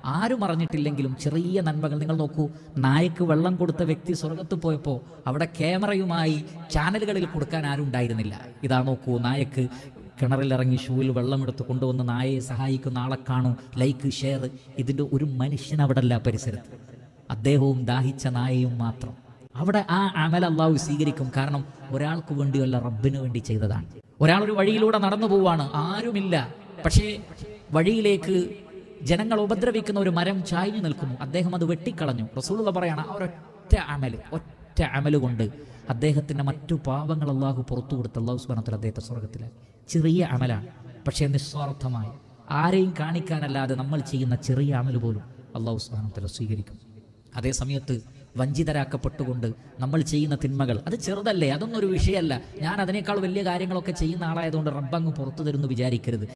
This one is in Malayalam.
ആരും അറിഞ്ഞിട്ടില്ലെങ്കിലും ചെറിയ നന്മകൾ നിങ്ങൾ നോക്കൂ നായക്ക് വെള്ളം കൊടുത്ത വ്യക്തി സ്വർഗത്ത് പോയപ്പോൾ അവിടെ ക്യാമറയുമായി ചാനലുകളിൽ കൊടുക്കാൻ ആരും ഉണ്ടായിരുന്നില്ല ഇതാ നോക്കൂ നായക്ക് കിണറിലിറങ്ങി ഷൂവിൽ വെള്ളം എടുത്ത് കൊണ്ടുവന്ന് നായയെ സഹായിക്കുന്ന ആളെ കാണൂ ലൈക്ക് ഷെയർ ഇതിൻ്റെ ഒരു മനുഷ്യൻ അവിടെ അല്ല പരിസരത്ത് അദ്ദേഹവും ദാഹിച്ച നായയും മാത്രം അവിടെ ആ അമൽ അള്ളാഹു സ്വീകരിക്കും കാരണം ഒരാൾക്ക് വേണ്ടിയല്ല റബ്ബിന് വേണ്ടി ചെയ്തതാണ് ഒരാൾ ഒരു വഴിയിലൂടെ നടന്നു പോവാണ് ആരുമില്ല പക്ഷേ വഴിയിലേക്ക് ജനങ്ങൾ ഉപദ്രവിക്കുന്ന ഒരു മരം ചായ്ഞ്ഞു നിൽക്കുന്നു അദ്ദേഹം അത് വെട്ടിക്കളഞ്ഞു റസൂലുള്ള പറയാണ് ആ ഒരൊറ്റ അമല് ഒറ്റ അമല് കൊണ്ട് അദ്ദേഹത്തിന്റെ മറ്റു പാപങ്ങൾ അള്ളാഹു പുറത്തു കൊടുത്ത് അള്ളാഹു സ്മരണത്തിൽ അദ്ദേഹത്തെ സ്വർഗത്തിലെ ചെറിയ അമലാണ് പക്ഷേ നിസ്വാർത്ഥമായി ആരെയും കാണിക്കാനല്ലാതെ നമ്മൾ ചെയ്യുന്ന ചെറിയ അമല് പോലും അള്ളാഹു സ്മരണത്തിൽ സ്വീകരിക്കും അതേ സമയത്ത് വഞ്ചിതരാക്കപ്പെട്ടുകൊണ്ട് നമ്മൾ ചെയ്യുന്ന തിന്മകൾ അത് ചെറുതല്ലേ അതൊന്നും ഒരു വിഷയമല്ല ഞാൻ അതിനേക്കാൾ വലിയ കാര്യങ്ങളൊക്കെ ചെയ്യുന്ന ആളായതുകൊണ്ട് റബ്ബങ്ങ് പുറത്തു തരുന്നു വിചാരിക്കരുത്